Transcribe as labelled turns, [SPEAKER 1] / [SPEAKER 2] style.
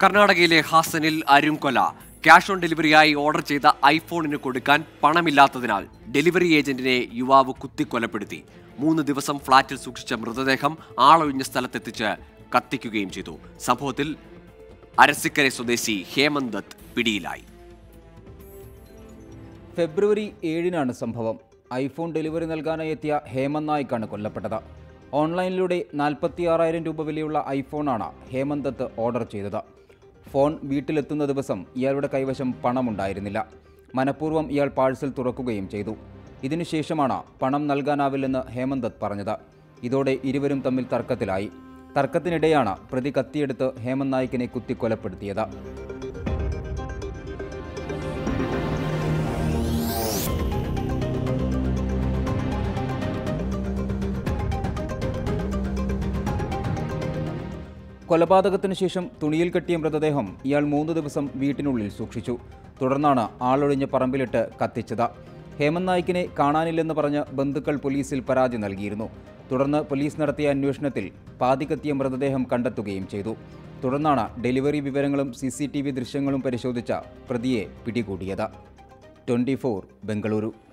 [SPEAKER 1] കർണാടകയിലെ ഹാസനിൽ അരുംകൊല ക്യാഷ് ഓൺ ഡെലിവറിയായി ഓർഡർ ചെയ്ത ഐഫോണിന് കൊടുക്കാൻ പണമില്ലാത്തതിനാൽ ഡെലിവറി ഏജന്റിനെ യുവാവ് കുത്തിക്കൊലപ്പെടുത്തി മൂന്ന് ദിവസം ഫ്ളാറ്റിൽ സൂക്ഷിച്ച മൃതദേഹം ആളൊഴിഞ്ഞ സ്ഥലത്തെത്തിച്ച് കത്തിക്കുകയും ചെയ്തു സംഭവത്തിൽ അരസിക്കര സ്വദേശി ഹേമന്ത് ദത്ത് പിടിയിലായി
[SPEAKER 2] ഫെബ്രുവരി ഏഴിനാണ് സംഭവം ഐഫോൺ ഡെലിവറി നൽകാനായി എത്തിയ ഹേമന്ത് നായിക്കാണ് കൊല്ലപ്പെട്ടത് ഓൺലൈനിലൂടെ നാൽപ്പത്തിയാറായിരം രൂപ വിലയുള്ള ഐഫോണാണ് ഹേമന്ത് ദത്ത് ഓർഡർ ചെയ്തത് ഫോൺ വീട്ടിലെത്തുന്ന ദിവസം ഇയാളുടെ കൈവശം പണമുണ്ടായിരുന്നില്ല മനഃപൂർവ്വം ഇയാൾ പാഴ്സൽ തുറക്കുകയും ചെയ്തു ഇതിനുശേഷമാണ് പണം നൽകാനാവില്ലെന്ന് ഹേമന്ത് ദത്ത് പറഞ്ഞത് ഇതോടെ ഇരുവരും തമ്മിൽ തർക്കത്തിലായി തർക്കത്തിനിടെയാണ് പ്രതി കത്തിയെടുത്ത് ഹേമന്ത് നായിക്കിനെ കുത്തിക്കൊലപ്പെടുത്തിയത് കൊലപാതകത്തിന് ശേഷം തുണിയിൽ കെട്ടിയ മൃതദേഹം ഇയാൾ മൂന്ന് ദിവസം വീട്ടിനുള്ളിൽ സൂക്ഷിച്ചു തുടർന്നാണ് ആളൊഴിഞ്ഞ പറമ്പിലിട്ട് കത്തിച്ചത് ഹേമന്ത് നായിക്കിനെ കാണാനില്ലെന്ന് പറഞ്ഞ് ബന്ധുക്കൾ പോലീസിൽ പരാതി നൽകിയിരുന്നു തുടർന്ന് പോലീസ് നടത്തിയ അന്വേഷണത്തിൽ പാതി കത്തിയ മൃതദേഹം കണ്ടെത്തുകയും ചെയ്തു തുടർന്നാണ് ഡെലിവറി വിവരങ്ങളും സി സി ടി വി ദൃശ്യങ്ങളും പരിശോധിച്ച പ്രതിയെ പിടികൂടിയത് ട്വൻറ്റി ഫോർ ബംഗളൂരു